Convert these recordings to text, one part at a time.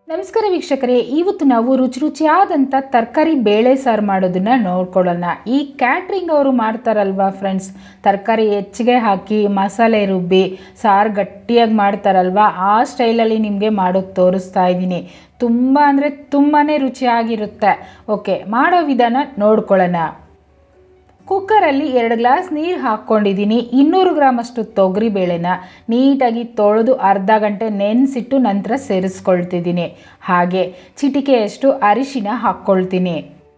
ನಮಸ್ಕಾರ ವೀಕ್ಷಕರೇ ಇವತ್ತು ನಾವು ರುಚಿ ರುಚಿಯಾದಂಥ ತರಕಾರಿ ಬೇಳೆ ಸಾರು ಮಾಡೋದನ್ನ ನೋಡ್ಕೊಳ್ಳೋಣ ಈ ಕ್ಯಾಟ್ರಿಂಗ್ ಅವರು ಮಾಡ್ತಾರಲ್ವಾ ಫ್ರೆಂಡ್ಸ್ ತರಕಾರಿ ಹೆಚ್ಚಿಗೆ ಹಾಕಿ ಮಸಾಲೆ ರುಬ್ಬಿ ಸಾರು ಗಟ್ಟಿಯಾಗಿ ಮಾಡ್ತಾರಲ್ವಾ ಆ ಸ್ಟೈಲಲ್ಲಿ ನಿಮಗೆ ಮಾಡೋದು ತೋರಿಸ್ತಾ ಇದ್ದೀನಿ ತುಂಬ ಅಂದರೆ ತುಂಬಾ ರುಚಿಯಾಗಿರುತ್ತೆ ಓಕೆ ಮಾಡೋ ವಿಧಾನ ನೋಡ್ಕೊಳ್ಳೋಣ ಕುಕ್ಕರಲ್ಲಿ ಎರಡು ಗ್ಲಾಸ್ ನೀರು ಹಾಕ್ಕೊಂಡಿದ್ದೀನಿ ಇನ್ನೂರು ಗ್ರಾಮಷ್ಟು ತೊಗರಿ ಬೇಳೆನ ನೀಟಾಗಿ ತೊಳೆದು ಅರ್ಧ ಗಂಟೆ ನೆನೆಸಿಟ್ಟು ನಂತರ ಸೇರಿಸ್ಕೊಳ್ತಿದ್ದೀನಿ ಹಾಗೆ ಚಿಟಿಕೆಯಷ್ಟು ಅರಿಶಿನ ಹಾಕ್ಕೊಳ್ತೀನಿ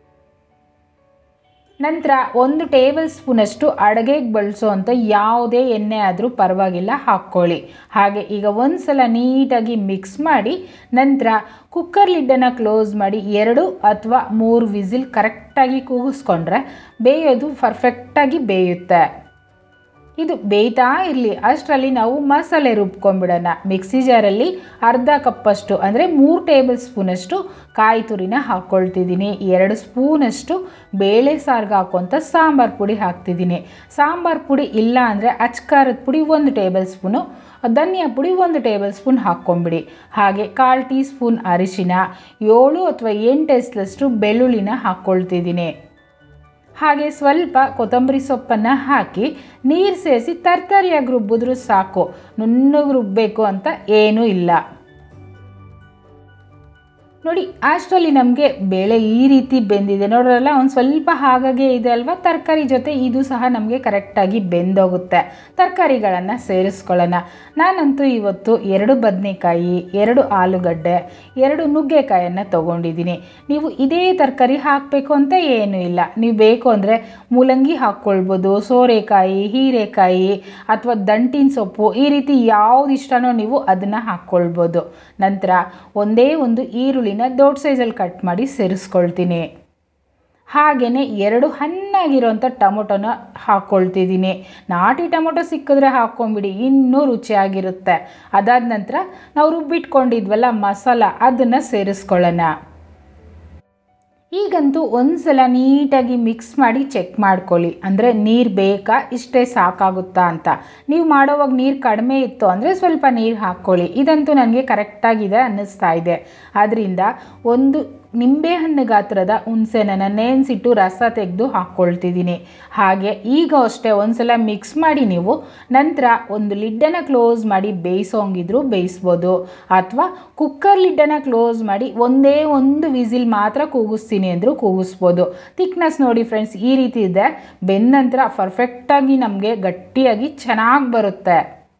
ನಂತರ ಒಂದು ಟೇಬಲ್ ಸ್ಪೂನಷ್ಟು ಅಡುಗೆಗೆ ಬಳಸೋವಂಥ ಯಾವುದೇ ಎಣ್ಣೆ ಆದರೂ ಪರವಾಗಿಲ್ಲ ಹಾಕ್ಕೊಳ್ಳಿ ಹಾಗೆ ಈಗ ಒಂದು ಸಲ ನೀಟಾಗಿ ಮಿಕ್ಸ್ ಮಾಡಿ ನಂತರ ಕುಕ್ಕರ್ ಲಿಡ್ಡನ್ನು ಕ್ಲೋಸ್ ಮಾಡಿ ಎರಡು ಅಥವಾ ಮೂರು ವಿಸಿಲ್ ಕರೆಕ್ಟಾಗಿ ಕೂಗಿಸ್ಕೊಂಡ್ರೆ ಬೇಯೋದು ಪರ್ಫೆಕ್ಟಾಗಿ ಬೇಯುತ್ತೆ ಇದು ಬೇಯ್ತಾ ಇರಲಿ ಅಷ್ಟರಲ್ಲಿ ನಾವು ಮಸಾಲೆ ರುಬ್ಕೊಂಡ್ಬಿಡೋಣ ಮಿಕ್ಸಿ ಜಾರಲ್ಲಿ ಅರ್ಧ ಕಪ್ಪಷ್ಟು ಅಂದರೆ ಮೂರು ಟೇಬಲ್ ಸ್ಪೂನಷ್ಟು ಕಾಯಿ ತುರಿನ ಹಾಕ್ಕೊಳ್ತಿದ್ದೀನಿ ಎರಡು ಸ್ಪೂನಷ್ಟು ಬೇಳೆ ಸಾರಿಗೆ ಹಾಕುವಂಥ ಸಾಂಬಾರು ಪುಡಿ ಹಾಕ್ತಿದ್ದೀನಿ ಸಾಂಬಾರು ಪುಡಿ ಇಲ್ಲ ಅಂದರೆ ಅಚ್ಕಾರದ ಪುಡಿ ಒಂದು ಟೇಬಲ್ ಸ್ಪೂನು ಧನಿಯಾ ಪುಡಿ ಒಂದು ಟೇಬಲ್ ಸ್ಪೂನ್ ಹಾಕ್ಕೊಂಬಿಡಿ ಹಾಗೆ ಕಾಲು ಟೀ ಸ್ಪೂನ್ ಅರಿಶಿನ ಏಳು ಅಥವಾ ಎಂಟು ಎಸ್ಲಷ್ಟು ಬೆಳ್ಳುಳ್ಳಿನ ಹಾಕ್ಕೊಳ್ತಿದ್ದೀನಿ ಹಾಗೆ ಸ್ವಲ್ಪ ಕೊತ್ತಂಬರಿ ಸೊಪ್ಪನ್ನು ಹಾಕಿ ನೀರು ಸೇರಿಸಿ ತರಕಾರಿಯಾಗಿ ರುಬ್ಬಿದ್ರೂ ಸಾಕು ನುಣ್ಣಗೆ ರುಬ್ಬಬೇಕು ಅಂತ ಏನೂ ಇಲ್ಲ ನೋಡಿ ಅಷ್ಟರಲ್ಲಿ ನಮಗೆ ಬೇಳೆ ಈ ರೀತಿ ಬೆಂದಿದೆ ನೋಡೋರಲ್ಲ ಒಂದು ಸ್ವಲ್ಪ ಹಾಗಾಗೆ ಇದೆ ಅಲ್ವಾ ತರಕಾರಿ ಜೊತೆ ಇದು ಸಹ ನಮಗೆ ಕರೆಕ್ಟಾಗಿ ಬೆಂದೋಗುತ್ತೆ ತರಕಾರಿಗಳನ್ನು ಸೇರಿಸ್ಕೊಳ್ಳೋಣ ನಾನಂತೂ ಇವತ್ತು ಎರಡು ಬದನೆಕಾಯಿ ಎರಡು ಆಲೂಗಡ್ಡೆ ಎರಡು ನುಗ್ಗೆಕಾಯನ್ನು ತೊಗೊಂಡಿದ್ದೀನಿ ನೀವು ಇದೇ ತರಕಾರಿ ಹಾಕಬೇಕು ಅಂತ ಏನೂ ಇಲ್ಲ ನೀವು ಬೇಕು ಅಂದರೆ ಮೂಲಂಗಿ ಹಾಕ್ಕೊಳ್ಬೋದು ಸೋರೆಕಾಯಿ ಹೀರೆಕಾಯಿ ಅಥವಾ ದಂಟಿನ ಸೊಪ್ಪು ಈ ರೀತಿ ಯಾವ್ದು ಇಷ್ಟನೋ ನೀವು ಅದನ್ನು ಹಾಕ್ಕೊಳ್ಬೋದು ನಂತರ ಒಂದೇ ಒಂದು ಈರುಳ್ಳಿನ ದೊಡ್ಡ ಸೈಜಲ್ಲಿ ಕಟ್ ಮಾಡಿ ಸೇರಿಸ್ಕೊಳ್ತೀನಿ ಹಾಗೆಯೇ ಎರಡು ಹಣ್ಣಾಗಿರೋಂಥ ಟೊಮೊಟೊನ ಹಾಕ್ಕೊಳ್ತಿದ್ದೀನಿ ನಾಟಿ ಟೊಮೊಟೊ ಸಿಕ್ಕಿದ್ರೆ ಹಾಕ್ಕೊಂಬಿಡಿ ಇನ್ನೂ ರುಚಿಯಾಗಿರುತ್ತೆ ಅದಾದ ನಂತರ ನಾವು ರುಬ್ಬಿಟ್ಕೊಂಡಿದ್ವಲ್ಲ ಮಸಾಲ ಅದನ್ನು ಸೇರಿಸ್ಕೊಳ್ಳೋಣ ಈಗಂತೂ ಒಂದು ಸಲ ನೀಟಾಗಿ ಮಿಕ್ಸ್ ಮಾಡಿ ಚೆಕ್ ಮಾಡ್ಕೊಳ್ಳಿ ಅಂದರೆ ನೀರು ಬೇಕಾ ಇಷ್ಟೇ ಸಾಕಾಗುತ್ತಾ ಅಂತ ನೀವು ಮಾಡೋವಾಗ ನೀರು ಕಡಿಮೆ ಇತ್ತು ಅಂದರೆ ಸ್ವಲ್ಪ ನೀರು ಹಾಕ್ಕೊಳ್ಳಿ ಇದಂತೂ ನನಗೆ ಕರೆಕ್ಟಾಗಿದೆ ಅನ್ನಿಸ್ತಾ ಇದೆ ಆದ್ದರಿಂದ ಒಂದು ನಿಂಬೆಹಣ್ಣು ಗಾತ್ರದ ಹುಣಸೆನನ್ನು ನೆನೆಸಿಟ್ಟು ರಸ ತೆಗೆದು ಹಾಕ್ಕೊಳ್ತಿದ್ದೀನಿ ಹಾಗೆ ಈಗ ಅಷ್ಟೇ ಒಂದ್ಸಲ ಮಿಕ್ಸ್ ಮಾಡಿ ನೀವು ನಂತರ ಒಂದು ಲಿಡ್ಡನ್ನು ಕ್ಲೋಸ್ ಮಾಡಿ ಬೇಯಿಸೋಂಗಿದ್ರು ಬೇಯಿಸ್ಬೋದು ಅಥವಾ ಕುಕ್ಕರ್ ಲಿಡ್ಡನ್ನು ಕ್ಲೋಸ್ ಮಾಡಿ ಒಂದೇ ಒಂದು ವಿಸಿಲ್ ಮಾತ್ರ ಕೂಗಿಸ್ತೀನಿ ಅಂದರೂ ಕೂಗಿಸ್ಬೋದು ಥಿಕ್ನೆಸ್ ನೋಡಿ ಫ್ರೆಂಡ್ಸ್ ಈ ರೀತಿ ಇದೆ ಬೆಂದ ನಂತರ ಪರ್ಫೆಕ್ಟಾಗಿ ನಮಗೆ ಗಟ್ಟಿಯಾಗಿ ಚೆನ್ನಾಗಿ ಬರುತ್ತೆ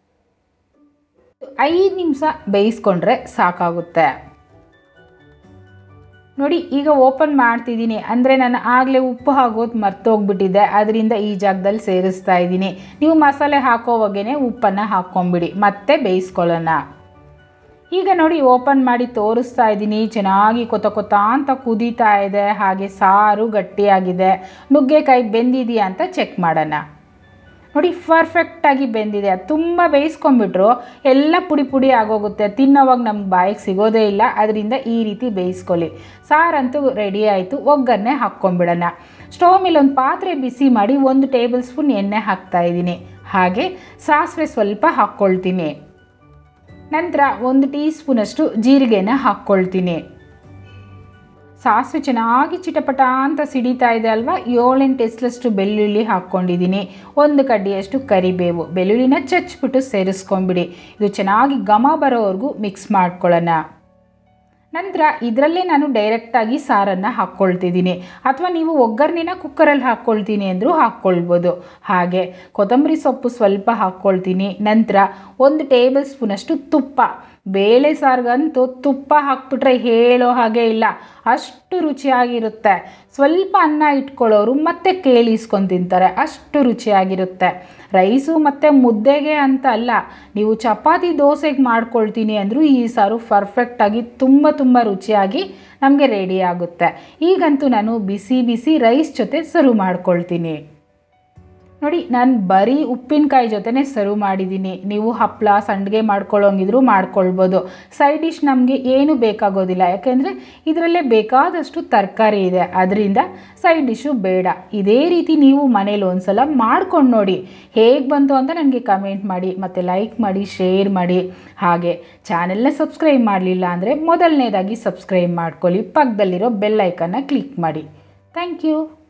ಐದು ನಿಮಿಷ ಬೇಯಿಸ್ಕೊಂಡ್ರೆ ಸಾಕಾಗುತ್ತೆ ನೋಡಿ ಈಗ ಓಪನ್ ಮಾಡ್ತಿದ್ದೀನಿ ಅಂದರೆ ನಾನು ಆಗಲೇ ಉಪ್ಪು ಹಾಕೋದು ಮರ್ತೋಗ್ಬಿಟ್ಟಿದೆ ಅದರಿಂದ ಈ ಜಾಗದಲ್ಲಿ ಸೇರಿಸ್ತಾ ಇದ್ದೀನಿ ನೀವು ಮಸಾಲೆ ಹಾಕೋವಾಗೇ ಉಪ್ಪನ್ನು ಹಾಕ್ಕೊಂಬಿಡಿ ಮತ್ತೆ ಬೇಯಿಸ್ಕೊಳ್ಳೋಣ ಈಗ ನೋಡಿ ಓಪನ್ ಮಾಡಿ ತೋರಿಸ್ತಾ ಇದ್ದೀನಿ ಚೆನ್ನಾಗಿ ಕೊತ ಕೊತ ಅಂತ ಕುದೀತಾ ಇದೆ ಹಾಗೆ ಸಾರು ಗಟ್ಟಿಯಾಗಿದೆ ನುಗ್ಗೆಕಾಯಿ ಬೆಂದಿದೆಯಾ ಅಂತ ಚೆಕ್ ಮಾಡೋಣ ನೋಡಿ ಪರ್ಫೆಕ್ಟಾಗಿ ಬೆಂದಿದೆ ತುಂಬ ಬೇಯಿಸ್ಕೊಂಬಿಟ್ರು ಎಲ್ಲ ಪುಡಿ ಪುಡಿ ಆಗೋಗುತ್ತೆ ತಿನ್ನೋವಾಗ ನಮ್ಗೆ ಬಾಯಿಗೆ ಸಿಗೋದೇ ಇಲ್ಲ ಅದರಿಂದ ಈ ರೀತಿ ಬೇಯಿಸ್ಕೊಳ್ಳಿ ಸಾರಂತೂ ರೆಡಿ ಆಯಿತು ಒಗ್ಗರಣೆ ಹಾಕ್ಕೊಂಬಿಡೋಣ ಸ್ಟವ್ ಮೇಲೆ ಒಂದು ಪಾತ್ರೆ ಬಿಸಿ ಮಾಡಿ ಒಂದು ಟೇಬಲ್ ಸ್ಪೂನ್ ಎಣ್ಣೆ ಹಾಕ್ತಾಯಿದ್ದೀನಿ ಹಾಗೆ ಸಾಸಿವೆ ಸ್ವಲ್ಪ ಹಾಕ್ಕೊಳ್ತೀನಿ ನಂತರ ಒಂದು ಟೀ ಸ್ಪೂನಷ್ಟು ಜೀರಿಗೆನ ಹಾಕ್ಕೊಳ್ತೀನಿ ಸಾಸಿವೆ ಚೆನ್ನಾಗಿ ಚಿಟಪಟ ಅಂತ ಸಿಡಿತಾ ಇದೆ ಅಲ್ವಾ ಏಳೆಂಟು ಎಸ್ಲಷ್ಟು ಬೆಳ್ಳುಳ್ಳಿ ಹಾಕ್ಕೊಂಡಿದ್ದೀನಿ ಒಂದು ಕಡ್ಡಿಯಷ್ಟು ಕರಿಬೇವು ಬೆಳ್ಳುಳ್ಳಿನ ಚಚ್ಬಿಟ್ಟು ಸೇರಿಸ್ಕೊಂಬಿಡಿ ಇದು ಚೆನ್ನಾಗಿ ಘಮ ಬರೋವರೆಗೂ ಮಿಕ್ಸ್ ಮಾಡ್ಕೊಳ್ಳೋಣ ನಂತರ ಇದರಲ್ಲೇ ನಾನು ಡೈರೆಕ್ಟಾಗಿ ಸಾರನ್ನು ಹಾಕ್ಕೊಳ್ತಿದ್ದೀನಿ ಅಥವಾ ನೀವು ಒಗ್ಗರಣೆನ ಕುಕ್ಕರಲ್ಲಿ ಹಾಕ್ಕೊಳ್ತೀನಿ ಅಂದರೂ ಹಾಕ್ಕೊಳ್ಬೋದು ಹಾಗೆ ಕೊತ್ತಂಬರಿ ಸೊಪ್ಪು ಸ್ವಲ್ಪ ಹಾಕ್ಕೊಳ್ತೀನಿ ನಂತರ ಒಂದು ಟೇಬಲ್ ಸ್ಪೂನಷ್ಟು ತುಪ್ಪ ಬೇಳೆ ಸಾರಿಗಂತೂ ತುಪ್ಪ ಹಾಕ್ಬಿಟ್ರೆ ಹೇಳೋ ಹಾಗೆ ಇಲ್ಲ ಅಷ್ಟು ರುಚಿಯಾಗಿರುತ್ತೆ ಸ್ವಲ್ಪ ಅನ್ನ ಇಟ್ಕೊಳ್ಳೋರು ಮತ್ತೆ ಕೇಳಿಸ್ಕೊಂಡು ತಿಂತಾರೆ ಅಷ್ಟು ರುಚಿಯಾಗಿರುತ್ತೆ ರೈಸು ಮತ್ತು ಮುದ್ದೆಗೆ ಅಂತ ಅಲ್ಲ ನೀವು ಚಪಾತಿ ದೋಸೆಗೆ ಮಾಡ್ಕೊಳ್ತೀನಿ ಅಂದರೂ ಈ ಸಾರು ಪರ್ಫೆಕ್ಟಾಗಿ ತುಂಬ ತುಂಬ ರುಚಿಯಾಗಿ ನಮಗೆ ರೆಡಿ ಆಗುತ್ತೆ ಈಗಂತೂ ನಾನು ಬಿಸಿ ಬಿಸಿ ರೈಸ್ ಜೊತೆ ಸರ್ವ್ ಮಾಡ್ಕೊಳ್ತೀನಿ ನೋಡಿ ನಾನು ಬರೀ ಉಪ್ಪಿನಕಾಯಿ ಜೊತೆನೇ ಸರ್ವ್ ಮಾಡಿದ್ದೀನಿ ನೀವು ಹಪ್ಪಳ ಸಂಡಿಗೆ ಮಾಡ್ಕೊಳ್ಳೋಂಗಿದ್ರು ಮಾಡ್ಕೊಳ್ಬೋದು ಸೈಡ್ ಡಿಶ್ ನಮಗೆ ಏನು ಬೇಕಾಗೋದಿಲ್ಲ ಯಾಕೆಂದರೆ ಇದರಲ್ಲೇ ಬೇಕಾದಷ್ಟು ತರಕಾರಿ ಇದೆ ಅದರಿಂದ ಸೈಡ್ ಡಿಶ್ಶು ಬೇಡ ಇದೇ ರೀತಿ ನೀವು ಮನೇಲಿ ಒಂದ್ಸಲ ಮಾಡ್ಕೊಂಡು ನೋಡಿ ಹೇಗೆ ಬಂತು ಅಂತ ನನಗೆ ಕಮೆಂಟ್ ಮಾಡಿ ಮತ್ತು ಲೈಕ್ ಮಾಡಿ ಶೇರ್ ಮಾಡಿ ಹಾಗೆ ಚಾನೆಲ್ನ ಸಬ್ಸ್ಕ್ರೈಬ್ ಮಾಡಲಿಲ್ಲ ಅಂದರೆ ಮೊದಲನೇದಾಗಿ ಸಬ್ಸ್ಕ್ರೈಬ್ ಮಾಡ್ಕೊಳ್ಳಿ ಪಕ್ಕದಲ್ಲಿರೋ ಬೆಲ್ ಐಕನ್ನ ಕ್ಲಿಕ್ ಮಾಡಿ ಥ್ಯಾಂಕ್ ಯು